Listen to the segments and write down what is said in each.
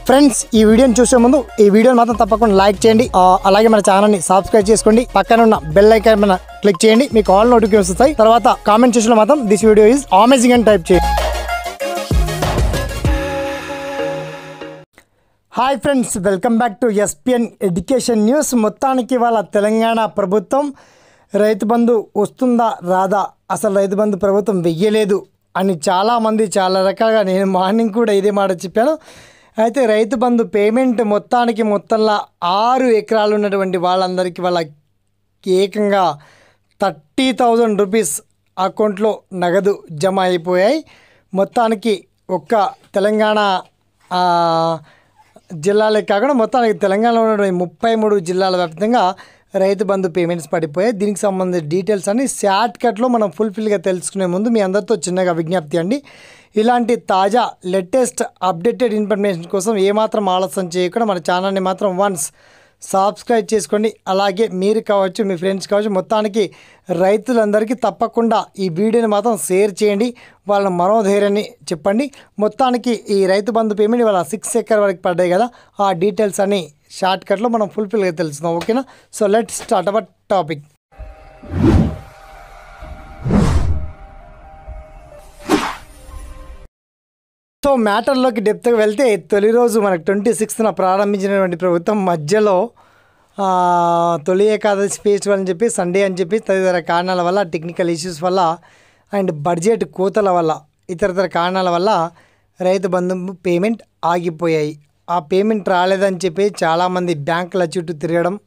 friends ఈ వీడియోని చూసే ముందు ఈ వీడియోని మాత్రం తప్పకుండా లైక్ చేయండి ఆ, అలాగే మన ఛానల్ని సబ్స్క్రైబ్ చేసుకోండి పక్కన ఉన్న బెల్ ఐకాన్ మీద క్లిక్ చేయండి మీకు ఆల్ నోటిఫికేషన్ వస్తాయి తర్వాత కామెంట్ సెక్షన్లో మాత్రం దిస్ వీడియో ఈజ్ అమేజింగ్ అని టైప్ చేయండి hi friends welcome back to SPN education news మొత్తానికి వాళ్ళ తెలంగాణ ప్రభుత్వం రైతు బంధు వస్తుందా రాదా అసలు రైతు బంధు ప్రభుత్వం వెయ్యలేదు అని చాలామంది చాలా రకాలుగా నేను మార్నింగ్ కూడా ఇదే మాట చెప్పాను అయితే రైతు బంధు పేమెంట్ మొత్తానికి మొత్తంలో ఆరు ఎకరాలు ఉన్నటువంటి వాళ్ళందరికీ వాళ్ళ ఏకంగా థర్టీ థౌజండ్ రూపీస్ అకౌంట్లో నగదు జమ అయిపోయాయి మొత్తానికి ఒక్క తెలంగాణ ఆ, జిల్లాలే కాకుండా మొత్తానికి తెలంగాణలో ఉన్నటువంటి ముప్పై మూడు జిల్లాల వ్యాప్తంగా రైతు బంధు పేమెంట్స్ పడిపోయాయి దీనికి సంబంధించిన డీటెయిల్స్ అన్ని షార్ట్ కట్లో మనం ఫుల్ఫిల్గా తెలుసుకునే ముందు మీ అందరితో చిన్నగా విజ్ఞప్తి అండి ఇలాంటి తాజా లేటెస్ట్ అప్డేటెడ్ ఇన్ఫర్మేషన్ కోసం ఏమాత్రం ఆలస్యం చేయకుండా మన ఛానల్ని మాత్రం వన్స్ సబ్స్క్రైబ్ చేసుకోండి అలాగే మీరు కావచ్చు మీ ఫ్రెండ్స్ కావచ్చు మొత్తానికి రైతులందరికీ తప్పకుండా ఈ వీడియోని మాత్రం షేర్ చేయండి వాళ్ళ మనోధైర్యాన్ని చెప్పండి మొత్తానికి ఈ రైతు బంధు పేమెంట్ ఇవాళ సిక్స్ ఎకర్ వరకు పడ్డాయి కదా ఆ డీటెయిల్స్ అన్ని షార్ట్ కట్లో మనం ఫుల్ఫిల్గా తెలుస్తున్నాం ఓకేనా so let start our topic so మ్యాటర్లోకి డెప్త్గా వెళ్తే తొలి రోజు మనకు ట్వంటీ సిక్స్త్న ప్రారంభించినటువంటి ప్రభుత్వం మధ్యలో ఆ, తొలి ఏకాదశి ఫెస్టివల్ అని చెప్పి సండే అని చెప్పి తదితర కారణాల వల్ల టెక్నికల్ ఇష్యూస్ వల్ల అండ్ బడ్జెట్ కోతల వల్ల ఇతరతర కారణాల వల్ల రైతు బంధు పేమెంట్ ఆగిపోయాయి ఆ పేమెంట్ రాలేదని చెప్పి చాలామంది బ్యాంకుల చుట్టూ తిరగడం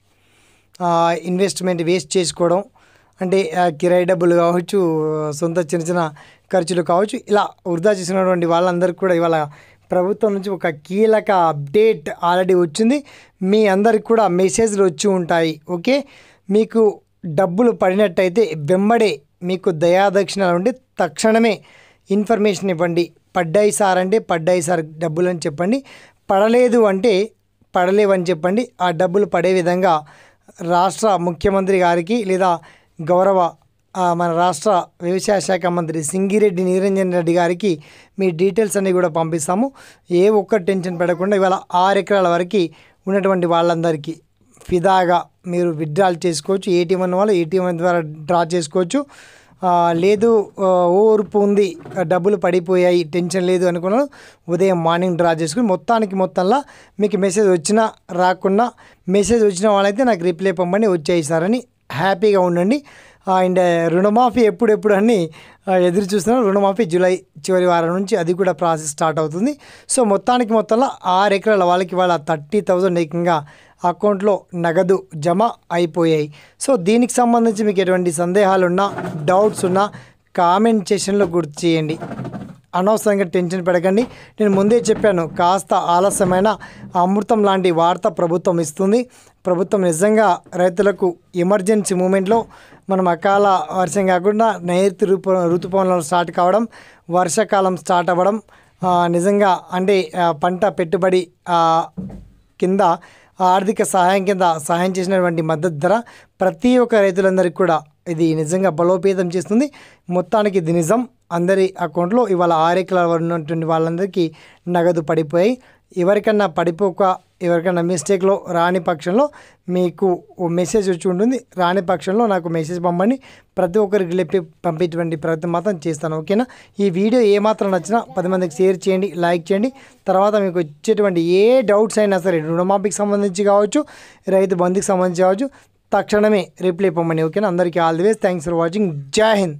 ఆ, ఇన్వెస్ట్మెంట్ వేస్ట్ చేసుకోవడం అంటే ఆ, కిరాయి డబ్బులు కావచ్చు సొంత చిన్న చిన్న ఖర్చులు కావచ్చు ఇలా వృధా చేసినటువంటి వాళ్ళందరికీ కూడా ఇవాళ ప్రభుత్వం నుంచి ఒక కీలక అప్డేట్ ఆల్రెడీ వచ్చింది మీ అందరికి కూడా మెసేజ్లు వచ్చి ఉంటాయి ఓకే మీకు డబ్బులు పడినట్టయితే వెంబడే మీకు దయాదక్షిణాలు ఉంటే తక్షణమే ఇన్ఫర్మేషన్ ఇవ్వండి పడ్డాయి సార్ అంటే పడ్డాయి సార్ డబ్బులు అని చెప్పండి పడలేదు అంటే పడలేవని చెప్పండి ఆ డబ్బులు పడే విధంగా రాష్ట్ర ముఖ్యమంత్రి గారికి లేదా గౌరవ ఆ, మన రాష్ట్ర వ్యవసాయ శాఖ మంత్రి సింగిరెడ్డి నిరంజన్ రెడ్డి గారికి మీ డీటెయిల్స్ అన్నీ కూడా పంపిస్తాము ఏ ఒక్క టెన్షన్ పడకుండా ఇవాళ ఆరు ఎకరాల వరకు ఉన్నటువంటి వాళ్ళందరికీ ఫిదాగా మీరు విత్డ్రాల్ చేసుకోవచ్చు ఏటీఎం అన్న వాళ్ళు ఏటీఎం ద్వారా డ్రా చేసుకోవచ్చు ఆ, లేదు ఆ, ఓర్పు ఉంది ఆ, డబ్బులు పడిపోయాయి టెన్షన్ లేదు అనుకున్నాను ఉదయం మార్నింగ్ డ్రా చేసుకుని మొత్తానికి మొత్తంలో మీకు మెసేజ్ వచ్చినా రాకున్నా మెసేజ్ వచ్చిన వాళ్ళైతే నాకు రిప్లై పంపండి వచ్చేసారని హ్యాపీగా ఉండండి అండ్ రుణమాఫీ ఎప్పుడెప్పుడు అని ఆ, ఎదురు చూస్తున్నాం రుణమాఫీ జూలై చివరి వారం నుంచి అది కూడా ప్రాసెస్ స్టార్ట్ అవుతుంది సో మొత్తానికి మొత్తంలో ఆరు ఎకరాల వాళ్ళకి వాళ్ళ థర్టీ థౌజండ్ ఏకంగా అకౌంట్లో నగదు జమ అయిపోయాయి సో దీనికి సంబంధించి మీకు ఎటువంటి సందేహాలు ఉన్నా డౌట్స్ ఉన్నా కామెంట్ సెషన్లో గుర్తు చేయండి అనవసరంగా టెన్షన్ పడకండి నేను ముందే చెప్పాను కాస్త ఆలస్యమైన అమృతం లాంటి వార్త ప్రభుత్వం ఇస్తుంది ప్రభుత్వం నిజంగా రైతులకు ఎమర్జెన్సీ మూమెంట్లో మనం అకాల వర్షం కాకుండా నైరుతి ఋతు ఋతుపవనాలు స్టార్ట్ కావడం వర్షాకాలం స్టార్ట్ అవ్వడం ఆ, నిజంగా అంటే ఆ, పంట పెట్టుబడి ఆ, కింద ఆర్థిక సహాయం కింద సహాయం చేసినటువంటి మద్దతు ధర ప్రతి ఒక్క రైతులందరికీ కూడా ఇది నిజంగా బలోపేతం చేస్తుంది మొత్తానికి ఇది నిజం అందరి అకౌంట్లో ఇవాళ ఆరు ఎకరాల ఉన్నటువంటి వాళ్ళందరికీ నగదు పడిపోయాయి ఎవరికన్నా పడిపోక ఎవరికైనా మిస్టేక్లో రాని పక్షంలో మీకు ఓ మెసేజ్ వచ్చి ఉంటుంది రాని పక్షంలో నాకు మెసేజ్ పంపండి ప్రతి ఒక్కరికి లేపి పంపేటువంటి ప్రయత్నం మాత్రం చేస్తాను ఓకేనా ఈ వీడియో ఏమాత్రం నచ్చినా పది మందికి షేర్ చేయండి లైక్ చేయండి తర్వాత మీకు వచ్చేటువంటి ఏ డౌట్స్ అయినా సరే రుణమాఫీకి సంబంధించి కావచ్చు రైతు బంధుకి సంబంధించి కావచ్చు తక్షణమే రిప్లై పంపండి ఓకేనా అందరికీ all the ways thanks for watching Jai Hind